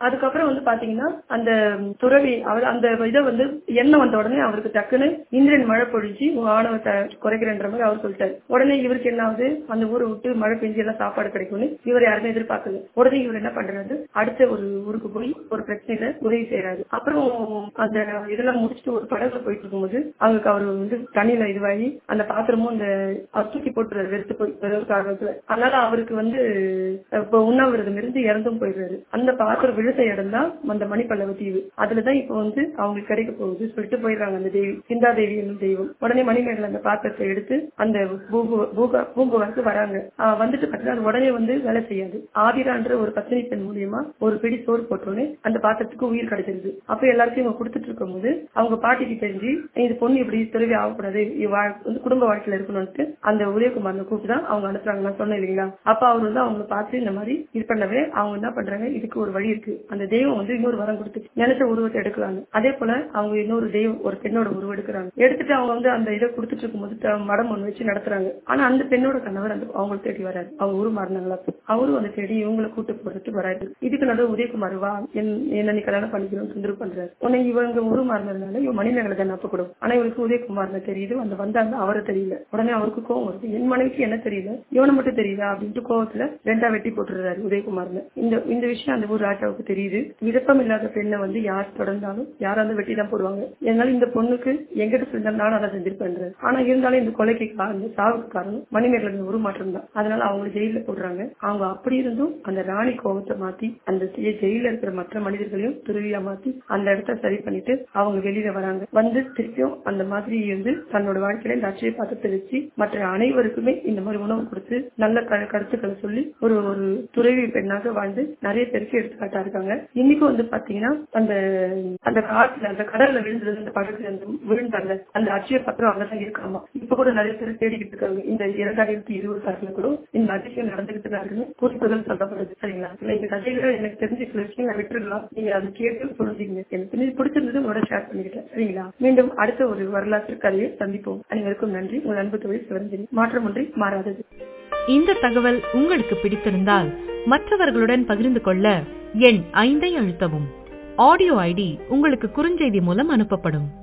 அதுக்கப்புறம் வந்து பாத்தீங்கன்னா அந்த துறவி அவர் அந்த இதை வந்து எண்ணெய் வந்த உடனே அவருக்கு டக்குன்னு இந்திரன் மழை பொழிஞ்சு உங்க ஆணவத்தை குறைக்கிறன்ற மாதிரி அவர் சொல்லிட்டாரு உடனே இவருக்கு என்ன ஆகுது அந்த ஊரை விட்டு மழை பெஞ்சு எல்லாம் சாப்பாடு கிடைக்கும்னு இவர் யாருமே எதிர்பார்க்கல உடனே இவர் என்ன பண்றாரு அடுத்த ஒரு ஊருக்கு போய் ஒரு பிரச்சனையில உதவி செய்யறாரு அப்புறம் அந்த இதெல்லாம் முடிச்சுட்டு ஒரு படகுல போயிட்டு இருக்கும்போது அவருக்கு அவர் வந்து தண்ணியில இதுவாகி அந்த பாத்திரமும் அந்த அவர் தூக்கி போட்டுறாரு வெறுத்து போய் வெறும் காரணத்துல அதனால அவருக்கு வந்து இப்போ உண்ணாவிரதம் இருந்து இறந்தும் போயிடுறாரு அந்த பாத்திரம் விழுந்த இடம் தான் அந்த மணிப்பல்லவ தீவு அதுலதான் இப்ப வந்து அவங்களுக்கு கிடைக்க போகுது சொல்லிட்டு போயிடுறாங்க அந்த தேவி சிந்தா தேவி என்னும் தெய்வம் உடனே மணிமேகலை அந்த பாத்திரத்தை எடுத்து அந்த பூபு- பூகா- பூம்புகாருக்கு வராங்க ஆஹ் வந்துட்டு பார்த்தீங்கன்னா அது உடனே வந்து வேலை செய்யாது ஆதிரான்ற ஒரு பத்தினி பெண் மூலியமா ஒரு பிடி சோறு போட்டோன்னே அந்த பாத்திரத்துக்கு உயிர் கிடைச்சிருது அப்ப எல்லாருக்கும் இவங்க கொடுத்துட்டு இருக்கும்போது அவங்க பாட்டிக்கு தெரிஞ்சு இது பொண்ணு இப்படி துறவி ஆகக்கூடாது இவ வா- வந்து குடும்ப வாழ்க்கையில இருக்கணும்னு அந்த உதயகுமாரனை கூப்பிட்டு தான் அவங்க அனுப்புறாங்க நான் சொன்னேன் இல்லைங்களா அப்ப அவர் வந்து அவங்க பார்த்து இந்த மாதிரி இது பண்ணவே அவங்க என்ன பண்றாங்க இதுக்கு ஒரு வழி இருக்கு அந்த தெய்வம் வந்து இன்னொரு வரம் கொடுத்து நினைச்ச உருவத்தை எடுக்கிறாங்க அதே போல அவங்க இன்னொரு தெய்வம் ஒரு பெண்ணோட உருவம் எடுக்கிறாங்க எடுத்துட்டு அவங்க வந்து அந்த இதை கொடுத்துட்டு இருக்கும்போது த- மடம் ஒண்ணு வச்சு நடத்துறாங்க ஆனா அந்த பெண்ணோட கணவர் அந்த அவங்களை தேடி வராரு அவங்க ஊர் மாறினாங்களா அவரும் அந்த தேடி இவங்களை கூட்டு போறதுக்கு வராரு இதுக்கு நடுவு உதயகுமார் வா என்- என்ன நீ கல்யாணம் பண்ணிக்கணும்னு தொந்தரவு பண்றாரு உடனே இவங்க ஊர் மாறினதுனால இவன் மணிமேகலை தான் அப்ப கூட ஆனா இவருக்கு உதயகுமார் தெரியுது அந்த வந்தாங்க அவரை தெரியல உடனே அவருக்கு கோவம் வருது என் மனைவிக்கு என்ன தெரியல இவனை மட்டும் தெரியுதா அப்படின்ட்டு கோவத்துல ரெண்டா வெட்டி போட்டுறாரு உதயகுமார்னு இந்த இந்த விஷயம் அந்த ஊர் ராஜாவுக்கு தெரியுது விருப்பம் இல்லாத பெண்ணை வந்து யார் தொடர்ந்தாலும் யாரா இருந்தாலும் வெட்டி தான் போடுவாங்க அதனால இந்த பொண்ணுக்கு எங்கிட்ட சொல்லிருந்தா நானும் அதை செஞ்சிருப்பேன் ஆனா இருந்தாலும் இந்த கொலைக்கு காரணம் சாவுக்கு காரணம் மணிமேகலை உருமாற்றம் தான் அதனால அவங்க ஜெயில போடுறாங்க அவங்க அப்படி இருந்தும் அந்த ராணி கோபத்தை மாத்தி அந்த ஜெ- ஜெயில இருக்கிற மற்ற மனிதர்களையும் துருவியா மாத்தி அந்த இடத்த சரி பண்ணிட்டு அவங்க வெளியில வராங்க வந்து திருப்பியும் அந்த மாதிரி வந்து தன்னோட வாழ்க்கையில இந்த அச்சய பாத்திரத்தை வச்சு மற்ற அனைவருக்குமே இந்த மாதிரி உணவு கொடுத்து நல்ல க- கருத்துக்களை சொல்லி ஒரு ஒரு துறவி பெண்ணாக வாழ்ந்து நிறைய பேருக்கு எடுத்துக்காட்டா இருக்காங்க இன்னைக்கும் வந்து பாத்தீங்கன்னா அந்த அந்த காட்டுல அந்த கடல்ல விழுந்தது அந்த படகுல அந்த விழுந்தாங்க அந்த அச்சய பாத்திரம் அங்கதான் இருக்காமா இப்ப கூட நிறைய பேர் தேடிக்கிட்டு இருக்காங்க இந்த இரண்டாயிரத்தி இருபது ஆறுல கூட இந்த அதிசயம் நடந்துகிட்டு தான் இருக்குன்னு குறிப்புகள் சொல்லப்படுது சரிங்களா இல்ல இந்த கதைகளை எனக்கு தெரிஞ்ச சில விஷயம் நான் விட்டுருக்கலாம் நீங்க அதை கேட்டு சொல்லுங்க எனக்கு பிடி- பிடிச்சிருந்தது உங்களோட ஷேர் பண்ணிக்கிட்டேன் சரிங்களா மீண்டும் அடுத்த ஒரு வரலாற்று கதையை சந்திப்போம் அனைவருக்கும் நன்றி உங்கள் அன்பு தொழில் சிவரஞ்சனி மாற்றமொன்றி மாறாதது இந்த தகவல் உங்களுக்கு பிடித்திருந்தால் மற்றவர்களுடன் பகிர்ந்து கொள்ள எண் ஐந்தை அழுத்தவும் ஆடியோ ஐடி உங்களுக்கு குறுஞ்செய்தி மூலம் அனுப்பப்படும்